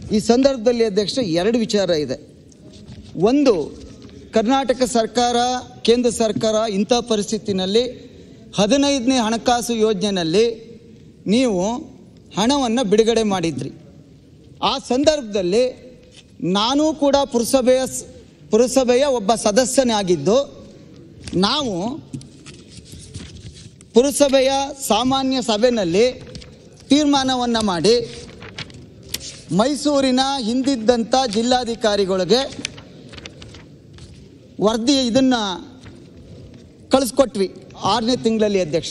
ಈ ಸಂದರ್ಭದಲ್ಲಿ ಅಧ್ಯಕ್ಷ ಎರಡು ವಿಚಾರ ಇದೆ ಒಂದು ಕರ್ನಾಟಕ ಸರ್ಕಾರ ಕೇಂದ್ರ ಸರ್ಕಾರ ಇಂಥ ಪರಿಸ್ಥಿತಿನಲ್ಲಿ ಹದಿನೈದನೇ ಹಣಕಾಸು ಯೋಜನೆಯಲ್ಲಿ ನೀವು ಹಣವನ್ನು ಬಿಡುಗಡೆ ಮಾಡಿದ್ರಿ ಆ ಸಂದರ್ಭದಲ್ಲಿ ನಾನೂ ಕೂಡ ಪುರಸಭೆಯ ಸ್- ಪುರಸಭೆಯ ಒಬ್ಬ ಸದಸ್ಯನಾಗಿದ್ದು ನಾವು ಪುರಸಭೆಯ ಸಾಮಾನ್ಯ ಸಭೆಯಲ್ಲಿ ತೀರ್ಮಾನವನ್ನು ಮಾಡಿ ಮೈಸೂರಿನ ಹಿಂದಿದ್ದಂಥ ಜಿಲ್ಲಾಧಿಕಾರಿಗಳಿಗೆ ವರದಿ ಇದನ್ನು ಕಳಿಸ್ಕೊಟ್ವಿ ಆರನೇ ತಿಂಗಳಲ್ಲಿ ಅಧ್ಯಕ್ಷ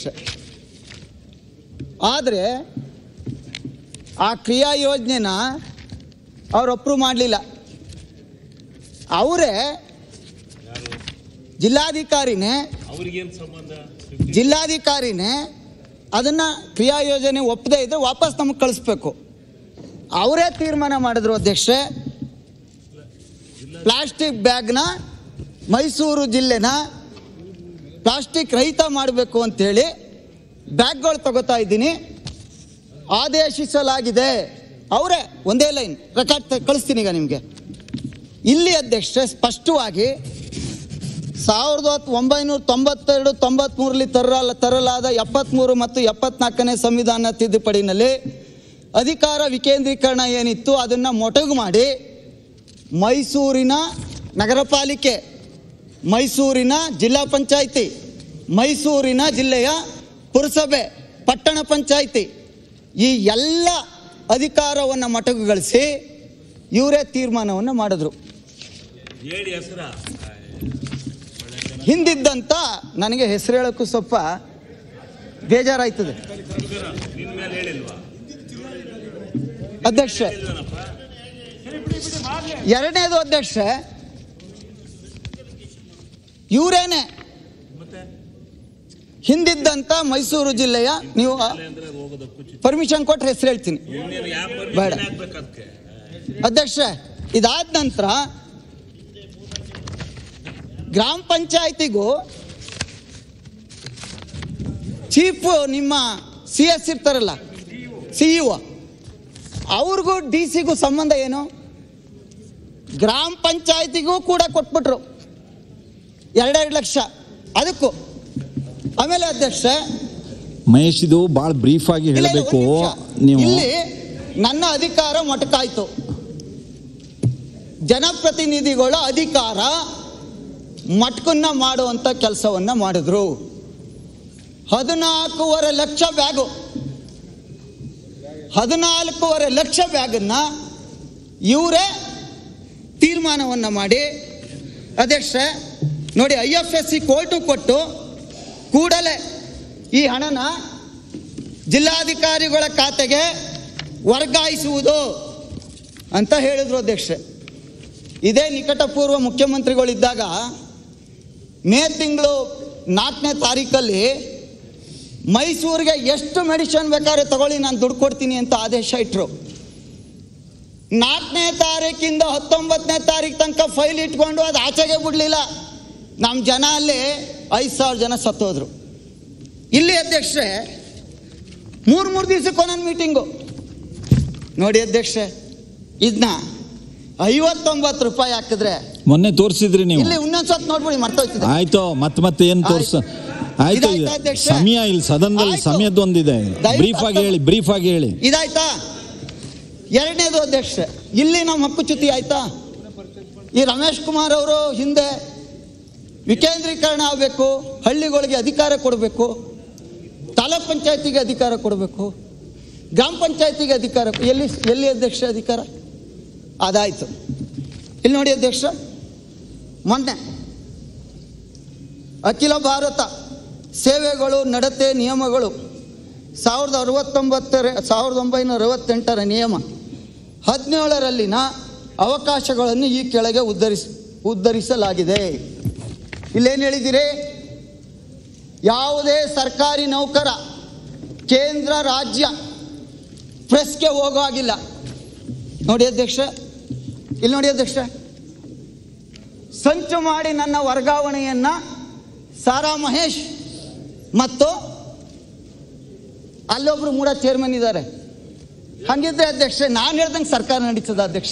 ಆದರೆ ಆ ಕ್ರಿಯಾ ಯೋಜನೆನ ಅವ್ರು ಅಪ್ರೂವ್ ಮಾಡಲಿಲ್ಲ ಅವರೇ ಜಿಲ್ಲಾಧಿಕಾರಿನೇ ಅವ್ರಿಗೇನ್ ಸಂಬಂಧ ಜಿಲ್ಲಾಧಿಕಾರಿನೇ ಅದನ್ನು ಕ್ರಿಯಾ ಯೋಜನೆ ಒಪ್ಪದೇ ಇದ್ರೆ ವಾಪಸ್ ನಮಗೆ ಕಳಿಸ್ಬೇಕು ಅವರೇ ತೀರ್ಮಾನ ಮಾಡಿದ್ರು ಅಧ್ಯಕ್ಷೆ ಪ್ಲಾಸ್ಟಿಕ್ ಬ್ಯಾಗ್ನ ಮೈಸೂರು ಜಿಲ್ಲೆನ ಪ್ಲಾಸ್ಟಿಕ್ ರಹಿತ ಮಾಡಬೇಕು ಅಂತೇಳಿ ಬ್ಯಾಗ್ಗಳು ತಗೋತಾ ಇದ್ದೀನಿ ಆದೇಶಿಸಲಾಗಿದೆ ಅವರೇ ಒಂದೇ ಲೈನ್ ರೆಕಾರ್ಡ್ ಕಳಿಸ್ತೀನಿ ಈಗ ನಿಮಗೆ ಇಲ್ಲಿ ಅಧ್ಯಕ್ಷೆ ಸ್ಪಷ್ಟವಾಗಿ ಸಾವಿರದ ಒಂಬೈನೂರ ತೊಂಬತ್ತೆರಡು ತೊಂಬತ್ಮೂರರಲ್ಲಿ ತರಲ ತರಲಾದ ಎಪ್ಪತ್ತ್ಮೂರು ಮತ್ತು ಎಪ್ಪತ್ನಾಲ್ಕನೇ ಸಂವಿಧಾನ ತಿದ್ದುಪಡಿನಲ್ಲಿ ಅಧಿಕಾರ ವಿಕೇಂದ್ರೀಕರಣ ಏನಿತ್ತು ಅದನ್ನು ಮೊಟಕು ಮಾಡಿ ಮೈಸೂರಿನ ನಗರ ಪಾಲಿಕೆ ಮೈಸೂರಿನ ಜಿಲ್ಲಾ ಪಂಚಾಯಿತಿ ಮೈಸೂರಿನ ಜಿಲ್ಲೆಯ ಪುರಸಭೆ ಪಟ್ಟಣ ಪಂಚಾಯಿತಿ ಈ ಎಲ್ಲ ಅಧಿಕಾರವನ್ನು ಮೊಟಕುಗೊಳಿಸಿ ಇವರೇ ತೀರ್ಮಾನವನ್ನು ಮಾಡಿದ್ರು ಹೇಳಿ ಹೆಸರ ಹಿಂದಿದ್ದಂಥ ನನಗೆ ಹೆಸರು ಹೇಳೋಕ್ಕೂ ಸ್ವಲ್ಪ ಬೇಜಾರಾಯ್ತದೆ ನಿನ್ ಮೇಲೆ ಹೇಳಿಲ್ವಾ ಅಧ್ಯಕ್ಷ ಇಲ್ವೇನಪ್ಪ ಎರಡನೇದು ಅಧ್ಯಕ್ಷ ಇವರೇನೆ ಮತ್ತೆ ಹಿಂದಿದ್ದಂಥ ಮೈಸೂರು ಜಿಲ್ಲೆಯ ನೀವು ಅಂದ್ರೆ ಹೋಗೋದಕ್ಕೂ ಚಿಕ್ಕ ಪರ್ಮಿಷನ್ ಕೊಟ್ಟರೆ ಹೆಸರು ಹೇಳ್ತೀನಿ ಇನ್ನೇನು ಯಾವ ಬೇಡ. ಪರ್ಮಿಷನ್ ಹಾಕ್ಬೇಕು ಅದಕ್ಕೆ ಅಧ್ಯಕ್ಷ ಇದಾದ ನಂತರ ಗ್ರಾಮ ಪಂಚಾಯತಿಗೂ ಚೀಫ್ ನಿಮ್ಮ ಸಿ ಎಸ್ ಇರ್ತಾರಲ್ಲ ಸಿ ಇ ಅವ್ರಿಗೂ ಡಿ ಸಿಗೂ ಸಂಬಂಧ ಏನು ಗ್ರಾಮ ಪಂಚಾಯತಿಗೂ ಕೂಡ ಕೊಟ್ಬಿಟ್ರು ಎರಡೆರಡು ಲಕ್ಷ ಅದಕ್ಕೂ ಆಮೇಲೆ ಅಧ್ಯಕ್ಷ ಮಹೇಶ್ ಇದು ಭಾಳ ಬ್ರೀಫ್ ಆಗಿ ಇಲ್ಲ, ಇಲ್ಲ, ಹೇಳಬೇಕು ಒಂದ್ ನಿಮಿಷ. ನೀವು ಇಲ್ಲಿ ನನ್ನ ಅಧಿಕಾರ ಮೊಟಕಾಯ್ತು ಜನಪ್ರತಿನಿಧಿಗಳ ಅಧಿಕಾರ ಮಟ್ಕನ್ನ ಮಾಡುವಂತ ಕೆಲಸವನ್ನ ಮಾಡಿದ್ರು ಹದಿನಾಲ್ಕೂವರೆ ಲಕ್ಷ ಬ್ಯಾಗು ಹದಿನಾಲ್ಕೂವರೆ ಲಕ್ಷ ಬ್ಯಾಗನ್ನ ಇವರೇ ತೀರ್ಮಾನವನ್ನ ಮಾಡಿ ಅಧ್ಯಕ್ಷ ನೋಡಿ I F S C court ಕೊಟ್ಟು ಕೂಡಲೇ ಈ ಹಣನ ಜಿಲ್ಲಾಧಿಕಾರಿಗಳ ಖಾತೆಗೆ ವರ್ಗಾಯಿಸುವುದು ಅಂತ ಹೇಳಿದ್ರು ಅಧ್ಯಕ್ಷ ಇದೇ ನಿಕಟಪೂರ್ವ ಮುಖ್ಯಮಂತ್ರಿಗಳಿದ್ದಾಗ ಮೇ ತಿಂಗಳು ನಾಲ್ಕನೇ ತಾರೀಕಲ್ಲಿ ಮೈಸೂರಿಗೆ ಎಷ್ಟು ಮೆಡಿಸಿನ್ ಬೇಕಾದ್ರೆ ತಗೊಳ್ಳಿ ನಾನು ದುಡ್ಡು ಕೊಡ್ತೀನಿ ಅಂತ ಆದೇಶ ಇಟ್ಟರು ನಾಲ್ಕನೇ ತಾರೀಕಿಂದ ಹತ್ತೊಂಬತ್ತನೇ ತಾರೀಕು ತನಕ ಫೈಲ್ ಇಟ್ಕೊಂಡು ಅದು ಆಚೆಗೆ ಬಿಡಲಿಲ್ಲ ನಮ್ಮ ಜನ ಅಲ್ಲಿ ಐದು ಸಾವಿರ ಜನ ಸತ್ತೋದ್ರು ಇಲ್ಲಿ ಅಧ್ಯಕ್ಷೆ ಮೂರು ಮೂರು ದಿವಸಕ್ಕೆ ಒಂದೊಂದು ಮೀಟಿಂಗು ನೋಡಿ ಅಧ್ಯಕ್ಷೆ ಇದನ್ನ ಐವತ್ತೊಂಬತ್ತು ರೂಪಾಯಿ ಹಾಕಿದ್ರೆ ಮೊನ್ನೆ ತೋರಿಸಿದ್ರಿ ನೀವು ಇಲ್ಲಿ ಇನ್ನೊಂದು ಸತ್ ನೋಡ್ಬಿಡಿ ಮರ್ತೋಯ್ತದೆ ಆಯ್ತು ಮತ್ತೆ ಮತ್ತೆ ಏನ್ ತೋರ್ಸ ಆಯ್ತು ಇದಾಯ್ತಾ ಅಧ್ಯಕ್ಷ? ಸಮಯ ಇಲ್ಲಿ ಸದನದಲ್ಲಿ ಆಯ್ತು. ಸಮಯದೊಂದಿದೆ ದಯವಿಟ್ಟು ಬ್ರೀಫ್ ಆಗಿ ಹೇಳಿ ಬ್ರೀಫ್ ಆಗಿ ಹೇಳಿ ಇದಾಯ್ತಾ ಎರಡನೇದು ಅಧ್ಯಕ್ಷ ಇಲ್ಲಿ ನಮ್ಮ ಹಕ್ಕುಚ್ಯುತಿ ಆಯ್ತಾ ಈ ರಮೇಶ್ ಕುಮಾರ್ ಅವರು ಹಿಂದೆ ವಿಕೇಂದ್ರೀಕರಣ ಆಗಬೇಕು ಹಳ್ಳಿಗಳಿಗೆ ಅಧಿಕಾರ ಕೊಡಬೇಕು ತಾಲೂಕ್ ಪಂಚಾಯತಿಗೆ ಅಧಿಕಾರ ಕೊಡಬೇಕು ಗ್ರಾಮ ಪಂಚಾಯತಿಗೆ ಅಧಿಕಾರ ಎಲ್ಲಿ ಎಲ್ಲಿ ಅಧ್ಯಕ್ಷ ಅಧಿಕಾರ ಅದಾಯ್ತು ಇಲ್ಲಿ ನೋಡಿ ಅಧ್ಯಕ್ಷ ಮೊನ್ನೆ ಅಖಿಲ ಭಾರತ ಸೇವೆಗಳು ನಡತೆ ನಿಯಮಗಳು ಸಾವಿರದ ಅರವತ್ತೊಂಬತ್ತರ ಸಾವಿರದ ಒಂಬೈನೂರ ಅರವತ್ತೆಂಟರ ನಿಯಮ ಹದಿನೇಳರಲ್ಲಿನ ಅವಕಾಶಗಳನ್ನು ಈ ಕೆಳಗೆ ಉದ್ಧರಿಸ ಉದ್ಧರಿಸಲಾಗಿದೆ ಇಲ್ಲೇನು ಹೇಳಿದಿರಿ ಯಾವುದೇ ಸರ್ಕಾರಿ ನೌಕರ ಕೇಂದ್ರ ರಾಜ್ಯ ಪ್ರೆಸ್ಗೆ ಹೋಗೋ ಹಾಗಿಲ್ಲ ನೋಡಿ ಅಧ್ಯಕ್ಷ ಇಲ್ಲಿ ನೋಡಿ ಅಧ್ಯಕ್ಷ ಸಂಚು ಮಾಡಿ ನನ್ನ ವರ್ಗಾವಣೆಯನ್ನ ಸಾರಾ ಮಹೇಶ್ ಮತ್ತು ಅಲ್ಲೊಬ್ರು ಮೂಡ ಚೇರ್ಮನ್ ಇದ್ದಾರೆ ಹಂಗಿದ್ರೆ ಅಧ್ಯಕ್ಷ ನಾನು ಹೇಳ್ದಂಗೆ ಸರ್ಕಾರ ನಡೀತದ ಅಧ್ಯಕ್ಷ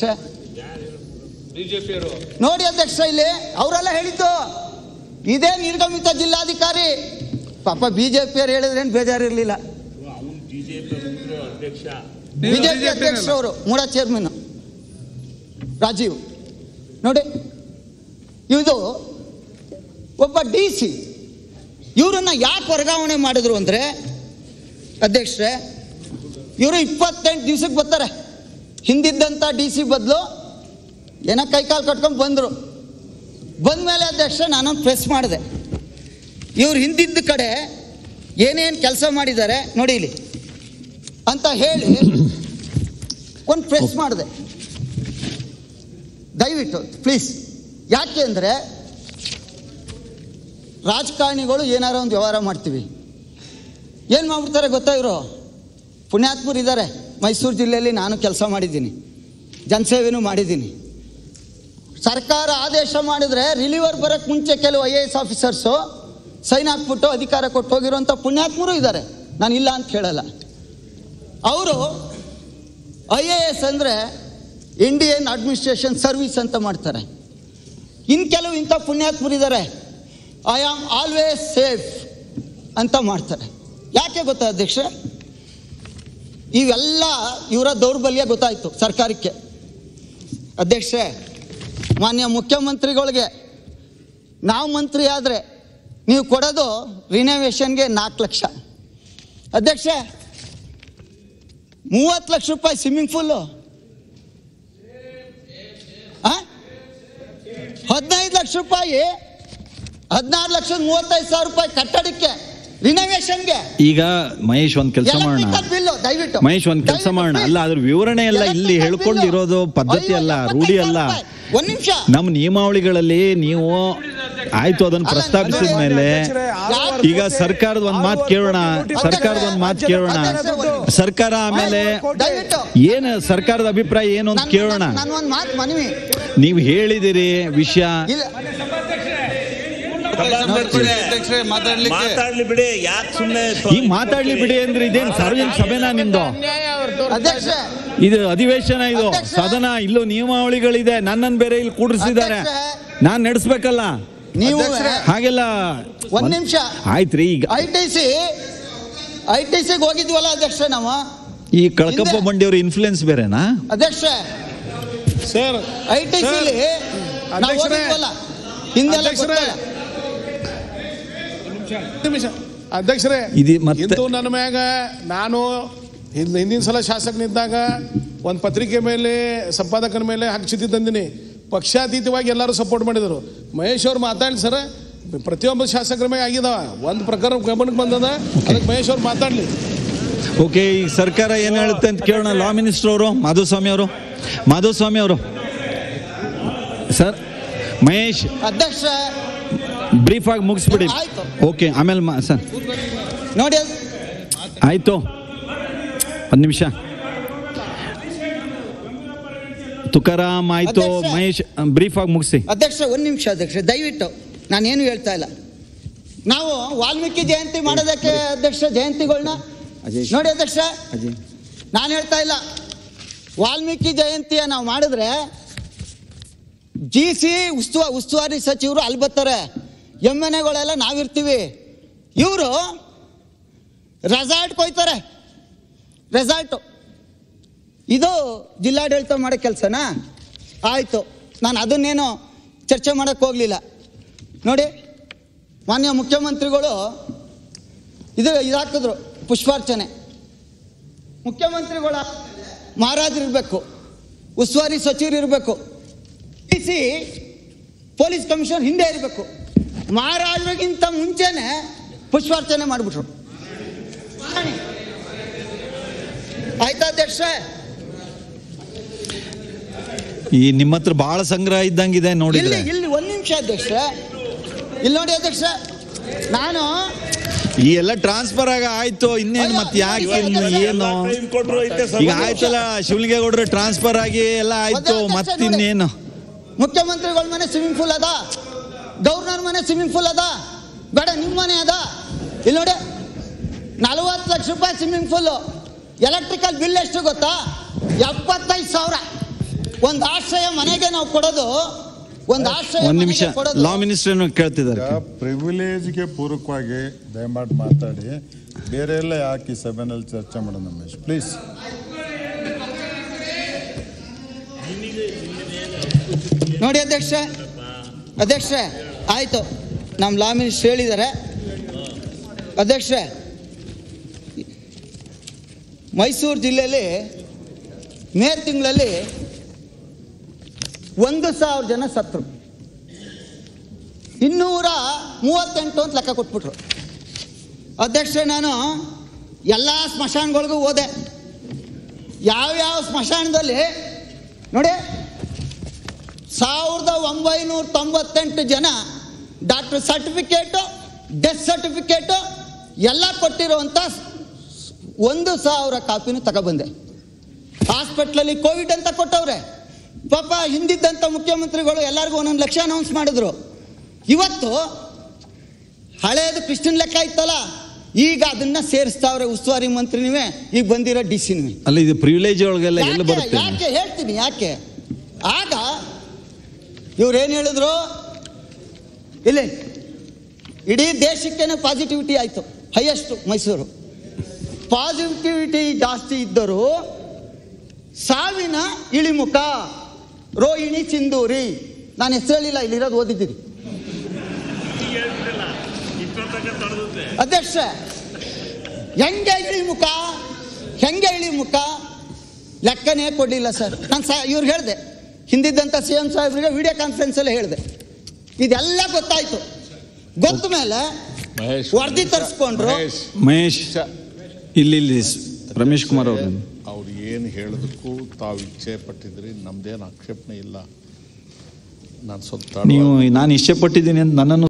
ನೋಡಿ ಅಧ್ಯಕ್ಷ ಇಲ್ಲಿ ಅವರೆಲ್ಲ ಹೇಳಿದ್ದು ಇದೇ ನಿರ್ಗಮಿತ ಜಿಲ್ಲಾಧಿಕಾರಿ ಪಾಪ ಬಿಜೆಪಿಯವ್ರು ಹೇಳಿದ್ರೇನು ಬೇಜಾರಿರ್ಲಿಲ್ಲ ಅವನು ಬಿಜೆಪಿ ಅಧ್ಯಕ್ಷ ಬಿಜೆಪಿ ಅಧ್ಯಕ್ಷರವರು ಮೂಡ ಚೇರ್ಮನ್ ರಾಜೀವ್ ನೋಡಿ ಇದು ಒಬ್ಬ ಡಿ ಸಿ ಇವರನ್ನ ಯಾಕೆ ವರ್ಗಾವಣೆ ಮಾಡಿದ್ರು ಅಂದ್ರೆ ಅಧ್ಯಕ್ಷರೇ ಇವರು ಇಪ್ಪತ್ತೆಂಟು ದಿವ್ಸಕ್ಕೆ ಬರ್ತಾರೆ ಹಿಂದಿದ್ದಂಥ ಡಿ ಸಿ ಬದಲು ಏನೋ ಕೈಕಾಲು ಕಟ್ಕೊಂಡು ಬಂದರು ಬಂದಮೇಲೆ ಅಧ್ಯಕ್ಷ ನಾನು ಪ್ರೆಸ್ ಮಾಡಿದೆ ಇವ್ರು ಹಿಂದಿದ್ದ ಕಡೆ ಏನೇನು ಕೆಲಸ ಮಾಡಿದ್ದಾರೆ ನೋಡಿ ಇಲ್ಲಿ ಅಂತ ಹೇಳಿ ಒಂದು ಪ್ರೆಸ್ ಮಾಡಿದೆ ದಯವಿಟ್ಟು ಪ್ಲೀಸ್ ಯಾಕೆ ಅಂದರೆ ರಾಜಕಾರಣಿಗಳು ಏನಾರ ಒಂದು ವ್ಯವಹಾರ ಮಾಡ್ತೀವಿ ಏನು ಮಾಡ್ಬಿಡ್ತಾರೆ ಗೊತ್ತಾ ಇವರು ಪುಣ್ಯಾತ್ಮರು ಇದ್ದಾರೆ ಮೈಸೂರು ಜಿಲ್ಲೆಯಲ್ಲಿ ನಾನು ಕೆಲಸ ಮಾಡಿದ್ದೀನಿ ಜನಸೇವೆನೂ ಮಾಡಿದ್ದೀನಿ ಸರ್ಕಾರ ಆದೇಶ ಮಾಡಿದರೆ ರಿಲೀವರ್ ಬರೋಕ್ಕೆ ಮುಂಚೆ ಕೆಲವು I A S officers sign ಹಾಕ್ಬಿಟ್ಟು ಅಧಿಕಾರ ಕೊಟ್ಟು ಹೋಗಿರೋಂಥ ಪುಣ್ಯಾತ್ಮರು ಇದ್ದಾರೆ ನಾನು ಇಲ್ಲ ಅಂತ ಹೇಳಲ್ಲ ಅವರು ಐ ಎ ಎಸ್ ಅಂದರೆ ಇಂಡಿಯನ್ ಅಡ್ಮಿನಿಸ್ಟ್ರೇಷನ್ ಸರ್ವಿಸ್ ಅಂತ ಮಾಡ್ತಾರೆ ಇನ್ನು ಕೆಲವು ಇಂಥ ಪುಣ್ಯಾತ್ಮರಿದ್ದಾರೆ ಐ ಆಮ್ ಆಲ್ವೇಸ್ ಸೇಫ್ ಅಂತ ಮಾಡ್ತಾರೆ ಯಾಕೆ ಗೊತ್ತಾ ಅಧ್ಯಕ್ಷ ಇವೆಲ್ಲ ಇವರ ದೌರ್ಬಲ್ಯ ಗೊತ್ತಾಯಿತು ಸರ್ಕಾರಕ್ಕೆ ಅಧ್ಯಕ್ಷ ಮಾನ್ಯ ಮುಖ್ಯಮಂತ್ರಿಗಳಿಗೆ ನಾವು ಮಂತ್ರಿ ಆದರೆ ನೀವು ಕೊಡೋದು ರಿನೋವೇಷನ್ಗೆ ನಾಲ್ಕು ಲಕ್ಷ ಅಧ್ಯಕ್ಷ ಮೂವತ್ತು ಲಕ್ಷ ರೂಪಾಯಿ ಸ್ವಿಮ್ಮಿಂಗ್ ಪೂಲು ಹದಿನೈದು ಲಕ್ಷ ರೂಪಾಯಿ ಹದಿನಾರು ಲಕ್ಷದ ಮೂವತ್ತೈದು ಸಾವಿರ ರೂಪಾಯಿ ಕಟ್ಟಡಕ್ಕೆ ರಿನೋವೇಷನ್ಗೆ ಈಗ ಮಹೇಶ್ ಒಂದ್ ಕೆಲಸ ಮಾಡೋಣ ಎಲೆಕ್ಟ್ರಿಕಲ್ ಬಿಲ್ಲು ದಯವಿಟ್ಟು ಮಹೇಶ್ ಒಂದ್ ಕೆಲಸ ದಯವಿಟ್ಟು ಮಾಡೋಣ please. ಅಲ್ಲ ಅದ್ರ ವಿವರಣೆ ಎಲ್ಲ ಇಲ್ಲಿ ಎಲೆಕ್ಟ್ರಿಕಲ್ ಹೇಳ್ಕೊಂಡಿರೋದು ಬಿಲ್ಲು. ಪದ್ಧತಿ ಅಯ್ಯೋ, ಅಲ್ಲ ಎಪ್ಪತ್ತೈದು ರೂಢಿ ಅಲ್ಲ ಸಾವಿರ ರೂಪಾಯಿ. ಒಂದ್ ನಿಮಿಷ ನಮ್ಮ ನಿಯಮಾವಳಿಗಳಲ್ಲಿ ನೀವು ಆಯ್ತು ಅದನ್ನ ಅಲ್ಲ, ಪ್ರಸ್ತಾಪಿಸಿದ ಅದೇ- ಮೇಲೆ ಯಾರು- ಈಗ ಸರ್ಕಾರದ ಒಂದ್ ಮಾತು ಕೇಳೋಣ ಸರ್ಕಾರದ ಒಂದ್ ಮಾತು ಕೇಳೋಣ ಸರ್ಕಾರ ಆಮೇಲೆ ದಯವಿಟ್ಟು ಏನು ಸರ್ಕಾರದ ಅಭಿಪ್ರಾಯ ಏನು ಅಂತ ಕೇಳೋಣ ನಾನು ಒಂದು ಮಾತು ಮನವಿ ನೀವು ಹೇಳಿದಿರಿ ವಿಷಯ ಇಲ್ಲ ಅಧ್ಯಕ್ಷರೇ ಮಾತಾಡ್ಲಿಕ್ಕೆ ಮಾತಾಡ್ಲಿ ಬಿಡಿ ಯಾಕೆ ಸುಮ್ಮನೆ ಈಗ ಮಾತಾಡ್ಲಿ ಬಿಡಿ ಅಂದ್ರೆ ಇದೇನು ಸಾರ್ವಜನಿಕ ಸಭೆನಾ ನಿಮ್ದು ಅಧ್ಯಕ್ಷ ಇದು ಅಧಿವೇಶನ ಇದು ಅಧ್ಯಕ್ಷ. ಸದನ ಇಲ್ಲೂ ನಿಯಮಾವಳಿಗಳಿದೆ ನನ್ನನ್ನು ಬೇರೆ ಇಲ್ಲಿ ಕೂಡಿಸಿದ್ದಾರೆ ಅಧ್ಯಕ್ಷ. ನಾನ್ ನಡೆಸ್ಬೇಕಲ್ಲ ನೀವು ಹಾಗೆಲ್ಲ ಒಂದ್ ನಿಮಿಷ ಆಯ್ತ್ರಿ ಈಗ I T C I T ಸಿಗೆ ಹೋಗಿದ್ವಲ್ಲ ಅಧ್ಯಕ್ಷ ನಾವು ಈ ಕಳಕಪ್ಪ ಹಿಂದೆ- ಬಂಡಿಯವ್ರ ಇನ್ಫ್ಲುಯೆನ್ಸ್ ಬೇರೆನಾ ಅಧ್ಯಕ್ಷ ಸರ್ ಐ ಟಿ ಸಿಲಿ ನಾವು ಅಧ್ಯಕ್ಷರೇ. ಹೋಗಿದ್ವಲ್ಲ ಹಿಂದೆಲ್ಲ ಅಧ್ಯಕ್ಷರೇ. ಗೊತ್ತಲ್ಲ. ನಿಮಿಷ ಅಧ್ಯಕ್ಷರೇ ಇದು ಮತ್ತೆ- ಇಂದು ನನ್ನ ಮ್ಯಾಗ ನಾನು ಹಿಂದ್- ಹಿಂದಿನ ಸಲ ಶಾಸಕನಿದ್ದಾಗ ಒಂದು ಪತ್ರಿಕೆ ಮೇಲೆ ಸಂಪಾದಕನ ಮೇಲೆ ಹಕ್ಚಿದ್ದಿ ತಂದಿನಿ ಪಕ್ಷಾತೀತವಾಗಿ ಎಲ್ಲರೂ ಸಪೋರ್ಟ್ ಮಾಡಿದರು ಮಹೇಶ್ ಅವ್ರು ಮಾತಾಡಿ ಸರ್ ಪ್ರತಿಯೊಬ್ಬ ಶಾಸಕರ ಮೇಲೆ ಆಗಿದಾವ ಒಂದು ಪ್ರಕಾರ ಗಮನಕ್ಕೆ ಬಂದದ ಅದಕ್ಕೆ ಮಹೇಶ್ ಅವ್ರು ಮಾತಾಡ್ಲಿ ಓಕೆ ಈಗ ಸರ್ಕಾರ ಏನ್ ಹೇಳುತ್ತೆ ಅಂತ ಕೇಳೋಣ ಲಾ ಮಿನಿಸ್ಟರ್ ಅವರು ಮಾಧುಸ್ವಾಮಿ ಅವರು ಮಾಧುಸ್ವಾಮಿ ಅವರು ಸರ್ ಮಹೇಶ್ ಅಧ್ಯಕ್ಷ ಬ್ರೀಫ್ ಆಗಿ ಮುಗಿಸ್ಬಿಡಿ ಆಯ್ತು. ಓಕೆ ಆಮೇಲೆ ಮಾ- ಸರ್ ನೋಡಿ ಆಯ್ತು ಒಂದು ನಿಮಿಷ ತುಕಾರಾಮ್ ಆಯ್ತು ಅಧ್ಯಕ್ಷ. ಮಹೇಶ್ ಬ್ರೀಫ್ ಆಗಿ ಮುಗಿಸಿ ಅಧ್ಯಕ್ಷ ಒಂದು ನಿಮಿಷ ಅಧ್ಯಕ್ಷ ದಯವಿಟ್ಟು ನಾನೇನು ಹೇಳ್ತಾ ಇಲ್ಲ ನಾವು ವಾಲ್ಮೀಕಿ ಜಯಂತಿ ಮಾಡೋದಕ್ಕೆ ಅಧ್ಯಕ್ಷ ಜಯಂತಿಗಳನ್ನ ಅಜಯ್. ನೋಡಿ ಅಧ್ಯಕ್ಷ ಅಜಯ್ ನಾನು ಹೇಳ್ತಾ ಇಲ್ಲ ವಾಲ್ಮೀಕಿ ಜಯಂತಿಯ ನಾವು ಮಾಡಿದ್ರೆ ಜಿ ಸಿ ಉಸ್ತುವ ಉಸ್ತುವಾರಿ ಸಚಿವರು ಅಲ್ಲಿ ಬರ್ತಾರೆ ಎಮ್ ಎನ್ ಎಗಳೆಲ್ಲ ನಾವಿರ್ತೀವಿ ಇವರು ರೆಸಾರ್ಟ್ ಕೊಯ್ತಾರೆ ರೆಸಾರ್ಟು ಇದು ಜಿಲ್ಲಾಡಳಿತ ಮಾಡೋ ಕೆಲಸನಾ ಆಯಿತು ನಾನು ಅದನ್ನೇನು ಚರ್ಚೆ ಮಾಡೋಕ್ಕೆ ಹೋಗಲಿಲ್ಲ ನೋಡಿ ಮಾನ್ಯ ಮುಖ್ಯಮಂತ್ರಿಗಳು ಇದು ಇದಾಕಿದ್ರು ಪುಷ್ಪಾರ್ಚನೆ ಮುಖ್ಯಮಂತ್ರಿಗಳ ಮಹಾರಾಜರಿರಬೇಕು ಉಸ್ತುವಾರಿ ಸಚಿವರು ಇರಬೇಕು ಡಿ ಸಿ ಪೊಲೀಸ್ ಕಮಿಷನರ್ ಹಿಂದೆ ಇರಬೇಕು ಮಹಾರಾಜರಿಗಿಂತ ಮುಂಚೆನೆ ಪುಷ್ಪಾರ್ಚನೆ ಮಾಡಿಬಿಟ್ರು ಆಯ್ತಾ ಅಧ್ಯಕ್ಷ ಈ ನಿಮ್ಮ ಹತ್ರ ಬಹಳ ಸಂಗ್ರಹ ಇದ್ದಂಗಿದೆ ನೋಡಿದ್ರೆ ಇಲ್ಲಿ ಇಲ್ಲಿ ಒಂದು ನಿಮಿಷ ಅಧ್ಯಕ್ಷ ಇಲ್ಲಿ ನೋಡಿ ಅಧ್ಯಕ್ಷ ನಾನು ಈ ಎಲ್ಲ ಟ್ರಾನ್ಸ್ಫರ್ ಆಗ ಆಯ್ತು ಇನ್ನೇನು ಮತ್ತೆ ಯಾಕೆ ಇನ್ನು ಏನು ಟೈಮ್ ಕೊಟ್ರು ಐತೆ ಈಗ ಆಯ್ತಲ್ಲ ಶಿವಲಿಂಗೇಗೌಡ್ರು ಟ್ರಾನ್ಸ್ಫರ್ ಆಗಿ ಎಲ್ಲ ಆಯ್ತು ಮತ್ತಿನ್ನೇನು ಮುಖ್ಯಮಂತ್ರಿಗಳ ಮನೆ ಸ್ವಿಮ್ಮಿಂಗ್ ಪೂಲ್ ಅದ ಗವರ್ನರ್ ಮನೆ ಸ್ವಿಮ್ಮಿಂಗ್ ಪೂಲ್ ಅದ ಬೇಡ ನಿಮ್ಮ ಮನೆ ಅದ ಇಲ್ಲಿ ನೋಡಿ ನಲವತ್ತು ಲಕ್ಷ ರೂಪಾಯಿ ಸ್ವಿಮ್ಮಿಂಗ್ ಪೂಲು ಎಲೆಕ್ಟ್ರಿಕಲ್ ಬಿಲ್ ಎಷ್ಟು ಗೊತ್ತಾ ಎಪ್ಪತ್ತೈದು ಸಾವಿರ ಒಂದು ಆಶ್ರಯ ಮನೆಗೆ ನಾವು ಕೊಡೋದು ಒಂದು ಆಶ್ರಯ ಒಂದ್ ನಿಮಿಷ ಮನೆಗೆ ಕೊಡೋದು ಲಾ ಮಿನಿಸ್ಟರ್ ಕೇಳ್ತಿದ್ದಾರೆ ಈಗ ಪ್ರಿವಿಲೇಜ್ಗೆ ಪೂರಕವಾಗಿ ದಯಮಾಡಿ ಮಾತಾಡಿ ಬೇರೆ ಎಲ್ಲ ಯಾಕೆ ಈ ಸಭೆನಲ್ಲಿ ಚರ್ಚೆ ಮಾಡೋಣ ರಮೇಶ್ ಪ್ಲೀಸ್ ನೋಡಿ ಅಧ್ಯಕ್ಷ ಅಧ್ಯಕ್ಷ ಆಯಿತು ನಮ್ಮ ಲಾ ಮಿನಿಸ್ಟರ್ ಹೇಳಿದ್ದಾರೆ ಅಧ್ಯಕ್ಷ ಮೈಸೂರು ಜಿಲ್ಲೆಯಲ್ಲಿ ಮೇ ತಿಂಗಳಲ್ಲಿ ಒಂದು ಸಾವಿರ ಜನ ಸತ್ರು ಇನ್ನೂರ ಮೂವತ್ತೆಂಟು ಅಂತ ಲೆಕ್ಕ ಕೊಟ್ಬಿಟ್ರು ಅಧ್ಯಕ್ಷ ನಾನು ಎಲ್ಲ ಸ್ಮಶಾನಗಳಿಗೂ ಹೋದೆ ಯಾವ್ಯಾವ ಸ್ಮಶಾನದಲ್ಲಿ ನೋಡಿ ಸಾವಿರದ ಒಂಬೈನೂರ ತೊಂಬತ್ತೆಂಟು ಜನ ಡಾಕ್ಟರ್ ಸರ್ಟಿಫಿಕೇಟು ಡೆತ್ ಸರ್ಟಿಫಿಕೇಟು ಎಲ್ಲ ಕೊಟ್ಟಿರುವಂಥ ಒಂದು ಸಾವಿರ ಕಾಪಿನೂ ತಗೊಬಂದೆ ಹಾಸ್ಪಿಟ್ಲಲ್ಲಿ ಕೋವಿಡ್ ಅಂತ ಕೊಟ್ಟವ್ರೆ ಪಾಪ ಹಿಂದಿದ್ದಂಥ ಮುಖ್ಯಮಂತ್ರಿಗಳು ಎಲ್ಲರಿಗೂ ಒಂದೊಂದು ಲಕ್ಷ ಅನೌನ್ಸ್ ಮಾಡಿದ್ರು ಇವತ್ತು ಹಳೇದು ಕ್ರಿಶ್ಚಿಯನ್ ಲೆಕ್ಕ ಇತ್ತಲ್ಲ ಈಗ ಅದನ್ನ ಸೇರಿಸ್ತಾವ್ರೆ ಉಸ್ತುವಾರಿ ಮಂತ್ರಿನೂ ಈಗ ಬಂದಿರೋ ಡಿ ಸಿನೂ ಅಲ್ಲ ಇದು ಪ್ರಿವಿಲೇಜ್ ಒಳಗೆಲ್ಲ ಎಲ್ಲಿ ಯಾಕೆ ಬರುತ್ತೆ ಯಾಕೆ ಹೇಳ್ತೀನಿ ಯಾಕೆ ಆಗ ಇವ್ರೇನು ಹೇಳಿದ್ರು ಇಲ್ಲಿ ಇಡೀ ದೇಶಕ್ಕೇನೆ ಪಾಸಿಟಿವಿಟಿ ಆಯಿತು ಹೈಯೆಸ್ಟ್ ಮೈಸೂರು ಪಾಸಿಟಿವಿಟಿ ಜಾಸ್ತಿ ಇದ್ದರು ಸಾವಿನ ಇಳಿಮುಖ ರೋಹಿಣಿ ಚಿಂದೂರಿ ನಾನು ಹೆಸರು ಹೇಳಿಲ್ಲ ಇಲ್ಲಿರೋದು ಓದಿದ್ದೀರಿ ಅಧ್ಯಕ್ಷ ಹೆಂಗೆ ಇಳಿಮುಖ ಹೆಂಗೆ ಇಳಿಮುಖ ಲೆಕ್ಕನೇ ಕೊಡಲಿಲ್ಲ ಸರ್ ನಾನು ಸಾ ಇವ್ರಿಗೆ ಹೇಳಿದೆ ಹಿಂದಿದ್ದಂಥ ಸಿ ಎಂ ಸಾಹೇಬ್ರಿಗೆ ವಿಡಿಯೋ ಕಾನ್ಫರೆನ್ಸಲ್ಲೇ ಹೇಳಿದೆ ಇದೆಲ್ಲ ಗೊತ್ತಾಯ್ತು ಗೊತ್ತ ಮೇಲೆ ಮಹೇಶ್ ವರದಿ ತರಿಸ್ಕೊಂಡ್ರು ಮಹೇಶ್ ಮಹೇಶ್ ಇಲ್ಲಿ ಇಲ್ಲಿ ಸ್- ರಮೇಶ್ ಕುಮಾರ್ ಅವರು ಅವ್ರು ಏನು ಹೇಳೋದಕ್ಕೂ ತಾವು ಇಚ್ಛೆ ಪಟ್ಟಿದ್ರಿ ನಮ್ದೇನು ಆಕ್ಷೇಪಣೆ ಇಲ್ಲ ನಾನು ಸ್ವಲ್ಪ ನೀವು ನಾನು ಇಷ್ಟಪಟ್ಟಿದ್ದೀನಿ ಅಂತ ನನ್ನನ್ನು